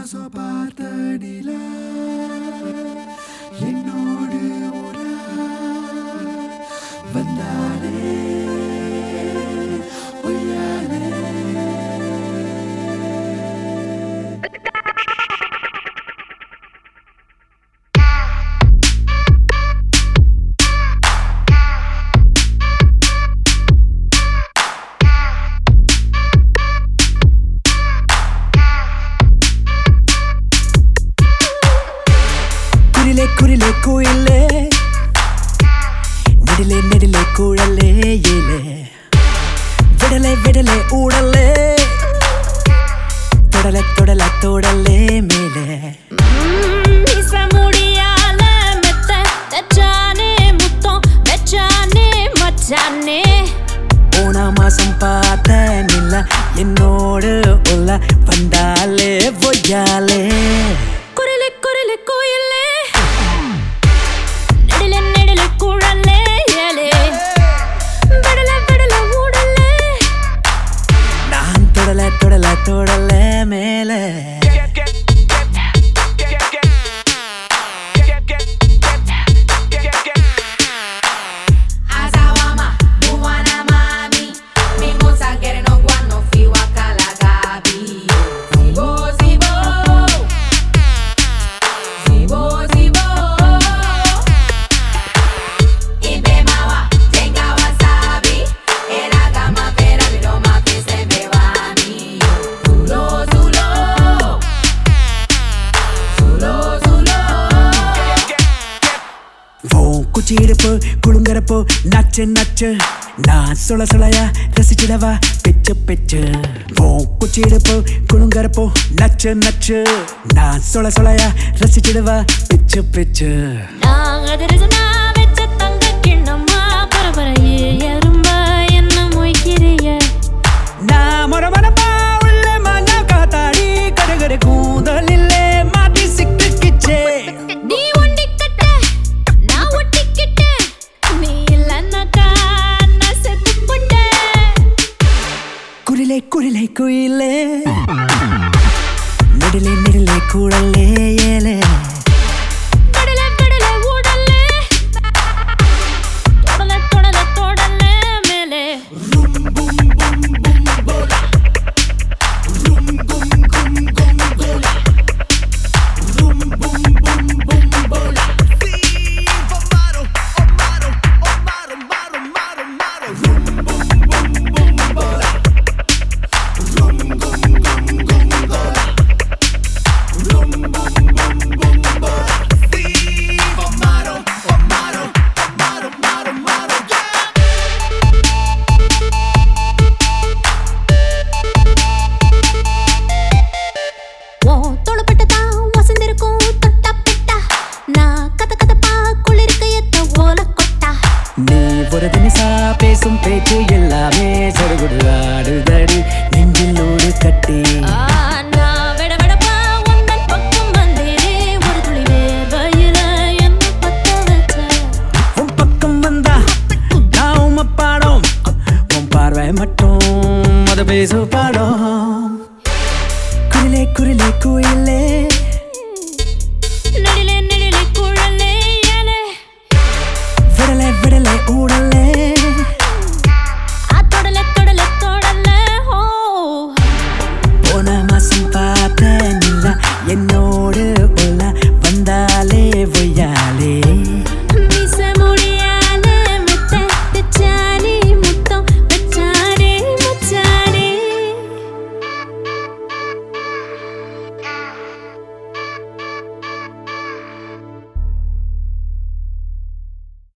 மாசம் பார்த்த நிலா என்னோடு உலா வந்தாலே ஒய்யாலே കുരിലെ കുരിലെ കുയിലേ നെടിലെ നെടിലെ കുഴലേ ഏലേ വിടലെ വിടലെ ഊടലേ தொடல தொடல தொடலே மேலே வீச முடியால மெத்த தச்சானே முத்தம் வெச்சானே மச்சானே போன மாசம் பார்த்த நில்ல என்னோடு உள்ள வந்தாலே பொய்யாலே குரலு குரலு கோயிலே நெடில நெடில குழலே ஏலே விடல விடல ஊடலே நான் தொடல தொடல தொடல மேலே Azawama, Buwana mami, Mimosa querendo guano, fiwa kalagabi. Zibo, zibo, zibo, zibo. Ibe mawa, tenga wasabi, era gama pera viroma que se bebani. Zulo, zulo, zulo, zulo. உன் குச்சி இடுப்பு குழுங்குறப்போ நச்சு நச்சு நான் சுள சுளையா ரசிச்சிடவா பெச்சு பெச்சு உன் குச்சி இடுப்பு குழுங்குறப்போ நச்சு நச்சு நான் சுள சுளையா ரசிச்சிடவா பிச்சு பிச்சு நான் அதிரசனா வெச்ச தங்க கிண்ணமா பரபரையே எறும்ப என்ன மொய்க்கிறிய நான் மொரமரப்பா உள்ள மஞ்சா காத்தாடி கடுகடு கூந்தலில்லே மாட்டி சிக்கிச்சே நீ ஒண்டிக்கிட்ட நான் ஒட்டிக்கிட்ட நீ இல்லைன்னாக்கா நான் செத்து போட்டேன் குரிலே குரிலே குயிலே நெடிலே நெடிலே கூடலே ஏலே கடல கடல ஊடலே தொடல தொடல தொடல மேலே ஓ தொழுப்பட்டு தான் வசந்திருக்கும் தொட்டா பெட்டா நான் கத கதப்பா குளிர்க்க எத்த ஓல கொட்டா நீ ஒரு தினிசா பேசும் பேச்சு எல்லாமே சடுகுடு ஆடுதடி நெஞ்சிலோடு கட்டி ஆ, நான் விட விடப்பா உந்தன் பக்கம் வந்தேனே ஒரு துளி வேர்வையில என்ன பத்த வச்ச உன் பக்கம் வந்தா நான் உம்ம பாடம் உன் பார்வை மட்டும் அது பேசு பாடம் குரிலே குரிலே குயிலே